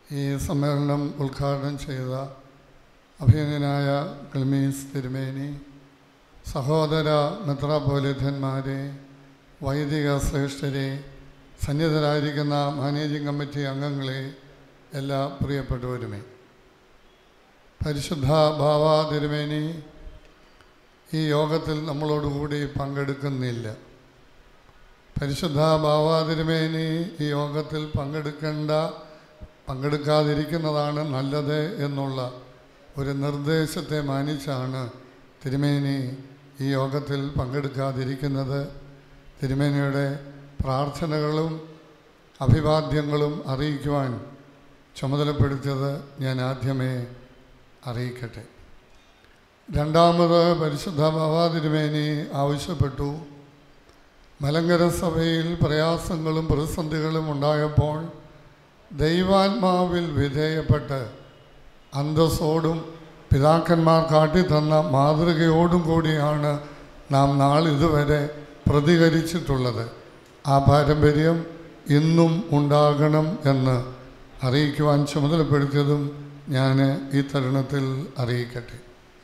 ഈ സമ്മേളനം ഉദ്ഘാടനം ചെയ്ത അഭിനന്ദനായ ക്ലിമീസ് തിരുമേനി സഹോദര മെത്രാപോലിഥന്മാരെ വൈദിക ശ്രേഷ്ഠരെ സന്നിധരായിരിക്കുന്ന മാനേജിംഗ് കമ്മിറ്റി അംഗങ്ങളെ എല്ലാ പ്രിയപ്പെട്ടവരുമേ പരിശുദ്ധ ഭാവ തിരുമേനി ഈ യോഗത്തിൽ നമ്മളോടുകൂടി പങ്കെടുക്കുന്നില്ല പരിശുദ്ധ ഭാവ തിരുമേനി ഈ യോഗത്തിൽ പങ്കെടുക്കേണ്ട പങ്കെടുക്കാതിരിക്കുന്നതാണ് നല്ലത് എന്നുള്ള ഒരു നിർദ്ദേശത്തെ മാനിച്ചാണ് തിരുമേനി ഈ യോഗത്തിൽ പങ്കെടുക്കാതിരിക്കുന്നത് തിരുമേനിയുടെ പ്രാർത്ഥനകളും അഭിവാദ്യങ്ങളും അറിയിക്കുവാൻ ചുമതലപ്പെടുത്തിയത് ഞാൻ ആദ്യമേ അറിയിക്കട്ടെ രണ്ടാമത് പരിശുദ്ധ ബാബാ തിരുമേനി ആവശ്യപ്പെട്ടു മലങ്കര സഭയിൽ പ്രയാസങ്ങളും പ്രതിസന്ധികളും ഉണ്ടായപ്പോൾ ദൈവാത്മാവിൽ വിധേയപ്പെട്ട് അന്തസ്സോടും പിതാക്കന്മാർ കാട്ടിത്തന്ന മാതൃകയോടും കൂടിയാണ് നാം നാളിതുവരെ പ്രതികരിച്ചിട്ടുള്ളത് ആ പാരമ്പര്യം ഇന്നും ഉണ്ടാകണം എന്ന് അറിയിക്കുവാൻ ചുമതലപ്പെടുത്തിയതും ഞാൻ ഈ തരുണത്തിൽ അറിയിക്കട്ടെ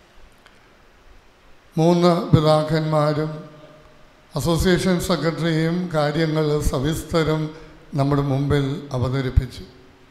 മൂന്ന് പിതാക്കന്മാരും അസോസിയേഷൻ സെക്രട്ടറിയും കാര്യങ്ങൾ സവിസ്തരം നമ്മുടെ മുമ്പിൽ അവതരിപ്പിച്ചു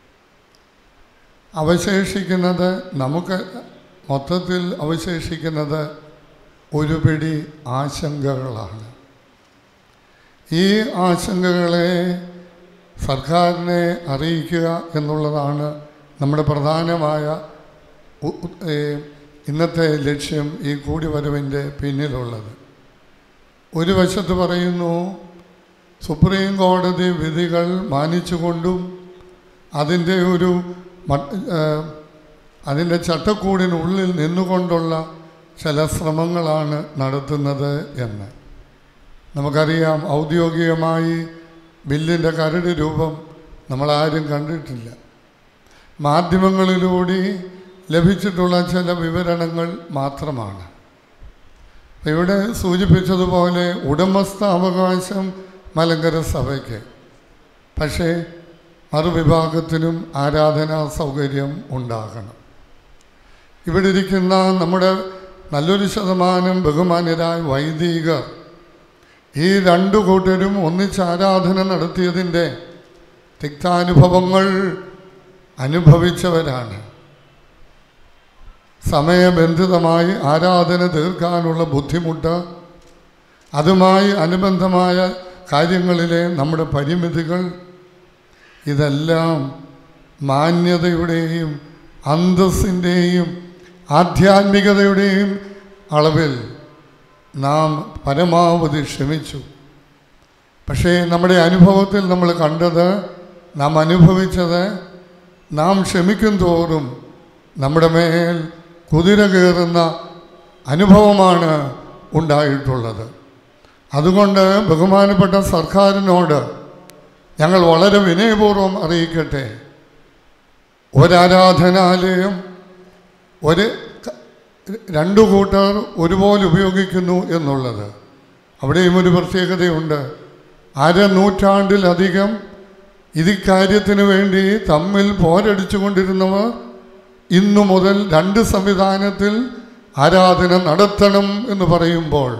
അവശേഷിക്കുന്നത് നമുക്ക് മൊത്തത്തിൽ അവശേഷിക്കുന്നത് ഒരു പിടി ആശങ്കകളാണ് ഈ ആശങ്കകളെ സർക്കാരിനെ അറിയിക്കുക എന്നുള്ളതാണ് നമ്മുടെ പ്രധാനമായ ഉ- ഉ- ഏ, ഇന്നത്തെ ലക്ഷ്യം ഈ കൂടിവരവിൻ്റെ പിന്നിലുള്ളത് ഒരു വശത്ത് പറയുന്നു സുപ്രീം കോടതി വിധികൾ മാനിച്ചുകൊണ്ടും അതിൻ്റെ ഒരു മ- ഏ, അതിൻ്റെ ചട്ടക്കൂടിനുള്ളിൽ നിന്നുകൊണ്ടുള്ള ചില ശ്രമങ്ങളാണ് നടത്തുന്നത് എന്ന് നമുക്കറിയാം ഔദ്യോഗികമായി ബില്ലിൻ്റെ കരട് രൂപം നമ്മളാരും കണ്ടിട്ടില്ല മാധ്യമങ്ങളിലൂടെ ലഭിച്ചിട്ടുള്ള ചില വിവരണങ്ങൾ മാത്രമാണ് ഇവിടെ സൂചിപ്പിച്ചതുപോലെ ഉടമസ്ഥാവകാശം മലങ്കര സഭയ്ക്ക് പക്ഷേ മറുവിഭാഗത്തിനും ആരാധനാ സൗകര്യം ഉണ്ടാകണം ഇവിടെ ഇരിക്കുന്ന നമ്മുടെ നല്ലൊരു ശതമാനം ബഹുമാന്യരായ വൈദികർ ഈ രണ്ടു കൂട്ടരും ഒന്നിച്ച് ആരാധന നടത്തിയതിൻ്റെ തിക്താനുഭവങ്ങൾ അനുഭവിച്ചവരാണ് സമയബന്ധിതമായി ആരാധന തീർക്കാനുള്ള ബുദ്ധിമുട്ട് അതുമായി അനുബന്ധമായ കാര്യങ്ങളിലെ നമ്മുടെ പരിമിതികൾ ഇതെല്ലാം മാന്യതയുടെയും അന്തസ്സിൻ്റെയും ആധ്യാത്മികതയുടെയും അളവിൽ നാം പരമാവധി ക്ഷമിച്ചു പക്ഷേ നമ്മുടെ അനുഭവത്തിൽ നമ്മൾ കണ്ടത് നാം അനുഭവിച്ചത് നാം ക്ഷമിക്കും തോറും നമ്മുടെ മേൽ കുതിര കയറുന്ന അനുഭവമാണ് ഉണ്ടായിട്ടുള്ളത് അതുകൊണ്ട് ബഹുമാനപ്പെട്ട സർക്കാരിനോട് ഞങ്ങൾ വളരെ വിനയപൂർവ്വം അറിയിക്കട്ടെ ഒരാരാധനാലയം ഒരു ക- രണ്ടു കൂട്ടർ ഒരുപോലെ ഉപയോഗിക്കുന്നു എന്നുള്ളത് അവിടെയും ഒരു പ്രത്യേകതയുണ്ട് അര നൂറ്റാണ്ടിലധികം ഇതിക്കാര്യത്തിന് വേണ്ടി തമ്മിൽ പോരടിച്ചു കൊണ്ടിരുന്നവർ ഇന്നു മുതൽ രണ്ട് സംവിധാനത്തിൽ ആരാധന നടത്തണം എന്ന് പറയുമ്പോൾ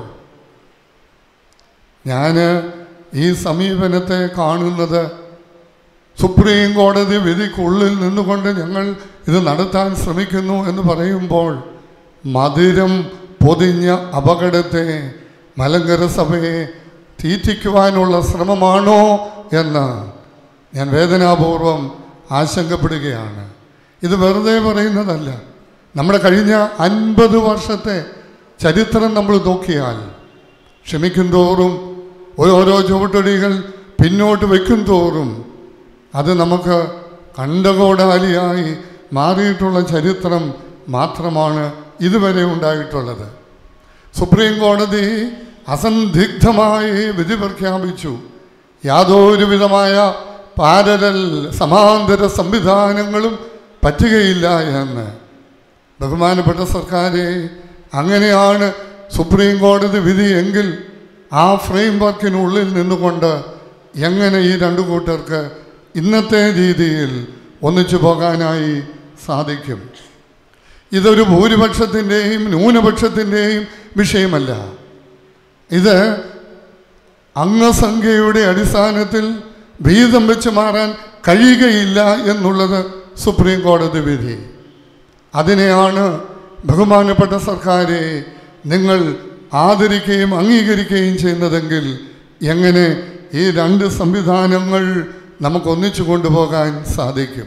ഞാൻ ഈ സമീപനത്തെ കാണുന്നത് സുപ്രീം കോടതി വിധിക്കുള്ളിൽ നിന്നുകൊണ്ട് ഞങ്ങൾ ഇത് നടത്താൻ ശ്രമിക്കുന്നു എന്ന് പറയുമ്പോൾ മധുരം പൊതിഞ്ഞ അപകടത്തെ മലങ്കര സഭയെ തീറ്റിക്കുവാനുള്ള ശ്രമമാണോ എന്ന് ഞാൻ വേദനാപൂർവം ആശങ്കപ്പെടുകയാണ് ഇത് വെറുതെ പറയുന്നതല്ല നമ്മുടെ കഴിഞ്ഞ അൻപത് വർഷത്തെ ചരിത്രം നമ്മൾ നോക്കിയാൽ ക്ഷമിക്കും തോറും ഓരോരോ ചുവട്ടടികൾ പിന്നോട്ട് വയ്ക്കും തോറും അത് നമുക്ക് കണ്ടകോടാലിയായി മാറിയിട്ടുള്ള ചരിത്രം മാത്രമാണ് ഇതുവരെ ഉണ്ടായിട്ടുള്ളത് സുപ്രീം കോടതി അസന്ദിഗ്ധമായി വിധി പ്രഖ്യാപിച്ചു യാതൊരു വിധമായ പാരലൽ സമാന്തര സംവിധാനങ്ങളും പറ്റുകയില്ല എന്ന് ബഹുമാനപ്പെട്ട സർക്കാരെ അങ്ങനെയാണ് സുപ്രീം കോടതി വിധി എങ്കിൽ ആ ഫ്രെയിം വർക്കിനുള്ളിൽ നിന്നുകൊണ്ട് എങ്ങനെ ഈ രണ്ടു കൂട്ടർക്ക് ഇന്നത്തെ രീതിയിൽ ഒന്നിച്ചു പോകാനായി സാധിക്കും ഇതൊരു ഭൂരിപക്ഷത്തിൻ്റെയും ന്യൂനപക്ഷത്തിൻ്റെയും വിഷയമല്ല ഇത് അംഗസംഖ്യയുടെ അടിസ്ഥാനത്തിൽ വീതം വെച്ച് മാറാൻ കഴിയുകയില്ല എന്നുള്ളത് സുപ്രീം കോടതി വിധി അതിനെയാണ് ബഹുമാനപ്പെട്ട സർക്കാരെ നിങ്ങൾ ആദരിക്കുകയും അംഗീകരിക്കുകയും ചെയ്യുന്നതെങ്കിൽ എങ്ങനെ ഈ രണ്ട് സംവിധാനങ്ങൾ നമുക്ക് ഒന്നിച്ചു കൊണ്ടുപോകാൻ സാധിക്കും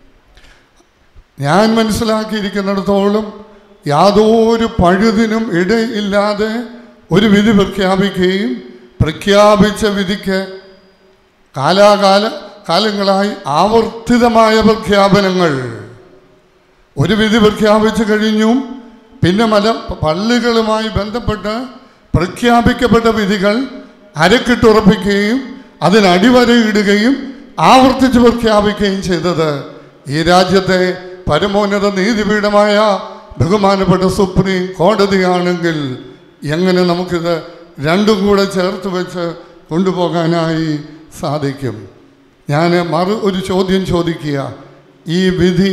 ഞാൻ മനസ്സിലാക്കിയിരിക്കുന്നിടത്തോളം യാതൊരു പഴുതിനും ഇടയില്ലാതെ ഒരു വിധി പ്രഖ്യാപിക്കുകയും പ്രഖ്യാപിച്ച വിധിക്ക് കാലാകാല കാലങ്ങളായി ആവർത്തിതമായ പ്രഖ്യാപനങ്ങൾ ഒരു വിധി പ്രഖ്യാപിച്ചു കഴിഞ്ഞു പിന്നെ മല പള്ളികളുമായി ബന്ധപ്പെട്ട് പ്രഖ്യാപിക്കപ്പെട്ട വിധികൾ അരക്കിട്ടുറപ്പിക്കുകയും അതിന് അടിവരയിടുകയും ആവർത്തിച്ച് പ്രഖ്യാപിക്കുകയും ചെയ്തത് ഈ രാജ്യത്തെ പരമോന്നത നീതിപീഠമായ ബഹുമാനപ്പെട്ട സുപ്രീം കോടതിയാണെങ്കിൽ എങ്ങനെ നമുക്കിത് രണ്ടും കൂടെ ചേർത്ത് വെച്ച് കൊണ്ടുപോകാനായി സാധിക്കും ഞാൻ മറു ഒരു ചോദ്യം ചോദിക്കുക ഈ വിധി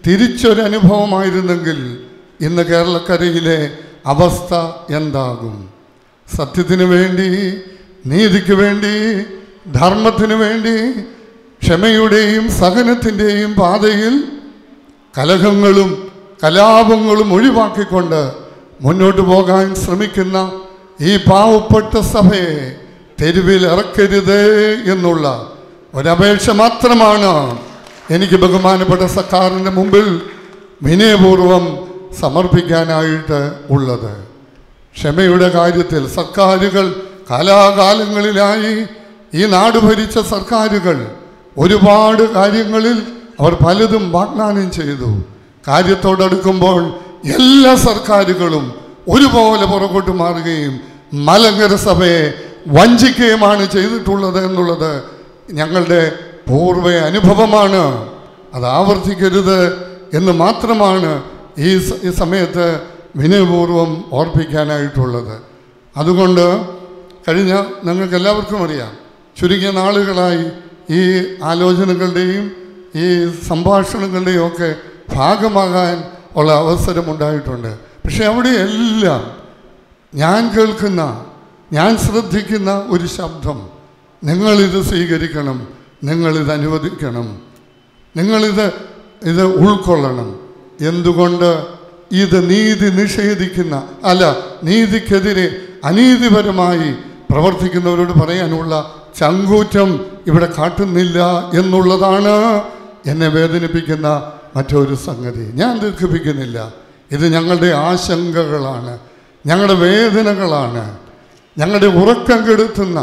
തിരിച്ചൊരനുഭവമായിരുന്നെങ്കിൽ ഇന്ന് കേരളക്കരയിലെ അവസ്ഥ എന്താകും സത്യത്തിന് വേണ്ടി നീതിക്ക് വേണ്ടി ധർമ്മത്തിന് വേണ്ടി ക്ഷമയുടെയും സഹനത്തിൻ്റെയും പാതയിൽ കലഹങ്ങളും കലാപങ്ങളും ഒഴിവാക്കിക്കൊണ്ട് മുന്നോട്ട് പോകാൻ ശ്രമിക്കുന്ന ഈ പാവപ്പെട്ട സഭയെ തെരുവിൽ ഇറക്കരുത് എന്നുള്ള ഒരപേക്ഷ മാത്രമാണ് എനിക്ക് ബഹുമാനപ്പെട്ട സർക്കാരിൻ്റെ മുമ്പിൽ വിനയപൂർവം സമർപ്പിക്കാനായിട്ട് ഉള്ളത് ക്ഷമയുടെ കാര്യത്തിൽ സർക്കാരുകൾ കാലാകാലങ്ങളിലായി ഈ നാട് ഭരിച്ച സർക്കാരുകൾ ഒരുപാട് കാര്യങ്ങളിൽ അവർ പലതും വാഗ്ദാനം ചെയ്തു കാര്യത്തോടടുക്കുമ്പോൾ എല്ലാ സർക്കാരുകളും ഒരുപോലെ പുറകോട്ട് മാറുകയും മലങ്കര സഭയെ വഞ്ചിക്കുകയുമാണ് ചെയ്തിട്ടുള്ളത് എന്നുള്ളത് ഞങ്ങളുടെ പൂർവ്വ അനുഭവമാണ് അത് ആവർത്തിക്കരുത് എന്ന് മാത്രമാണ് ഈ സ- ഈ സമയത്ത് വിനയപൂർവ്വം ഓർപ്പിക്കാനായിട്ടുള്ളത് അതുകൊണ്ട് കഴിഞ്ഞ നിങ്ങൾക്ക് എല്ലാവർക്കും അറിയാം ചുരുങ്ങിയ നാളുകളായി ഈ ആലോചനകളുടെയും ഈ സംഭാഷണങ്ങളുടെയും ഒക്കെ ഭാഗമാകാൻ ഉള്ള അവസരമുണ്ടായിട്ടുണ്ട് പക്ഷെ അവിടെയെല്ലാം ഞാൻ കേൾക്കുന്ന ഞാൻ ശ്രദ്ധിക്കുന്ന ഒരു ശബ്ദം നിങ്ങളിത് സ്വീകരിക്കണം നിങ്ങളിത് അനുവദിക്കണം നിങ്ങളിത് ഇത് ഉൾക്കൊള്ളണം എന്തുകൊണ്ട് ഇത് നീതി നിഷേധിക്കുന്ന അല്ല നീതിക്കെതിരെ അനീതിപരമായി പ്രവർത്തിക്കുന്നവരോട് പറയാനുള്ള ചങ്കൂറ്റം ഇവിടെ കാട്ടുന്നില്ല എന്നുള്ളതാണ് എന്നെ വേദനിപ്പിക്കുന്ന മറ്റൊരു സംഗതി ഞാൻ ദീർഘിപ്പിക്കുന്നില്ല ഇത് ഞങ്ങളുടെ ആശങ്കകളാണ് ഞങ്ങളുടെ വേദനകളാണ് ഞങ്ങളുടെ ഉറക്കം കെടുത്തുന്ന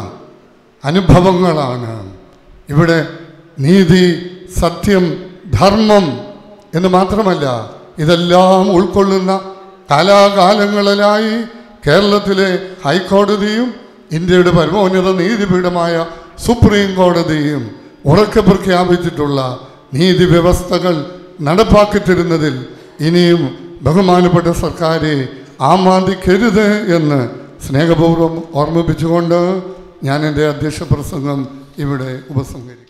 അനുഭവങ്ങളാണ് ഇവിടെ നീതി സത്യം ധർമ്മം എന്ന് മാത്രമല്ല ഇതെല്ലാം ഉൾക്കൊള്ളുന്ന കാലാകാലങ്ങളിലായി കേരളത്തിലെ ഹൈക്കോടതിയും ഇന്ത്യയുടെ പരമോന്നത നീതിപീഠമായ സുപ്രീം കോടതിയും ഉറക്കെ പ്രഖ്യാപിച്ചിട്ടുള്ള നീതി വ്യവസ്ഥകൾ നടപ്പാക്കി തരുന്നതിൽ ഇനിയും ബഹുമാനപ്പെട്ട സർക്കാരെ ആമാദിക്കരുത് എന്ന് സ്നേഹപൂർവ്വം ഓർമ്മിപ്പിച്ചുകൊണ്ട് ഞാൻ എൻ്റെ അധ്യക്ഷ പ്രസംഗം ഇവിടെ ഉപസംഹരിക്കും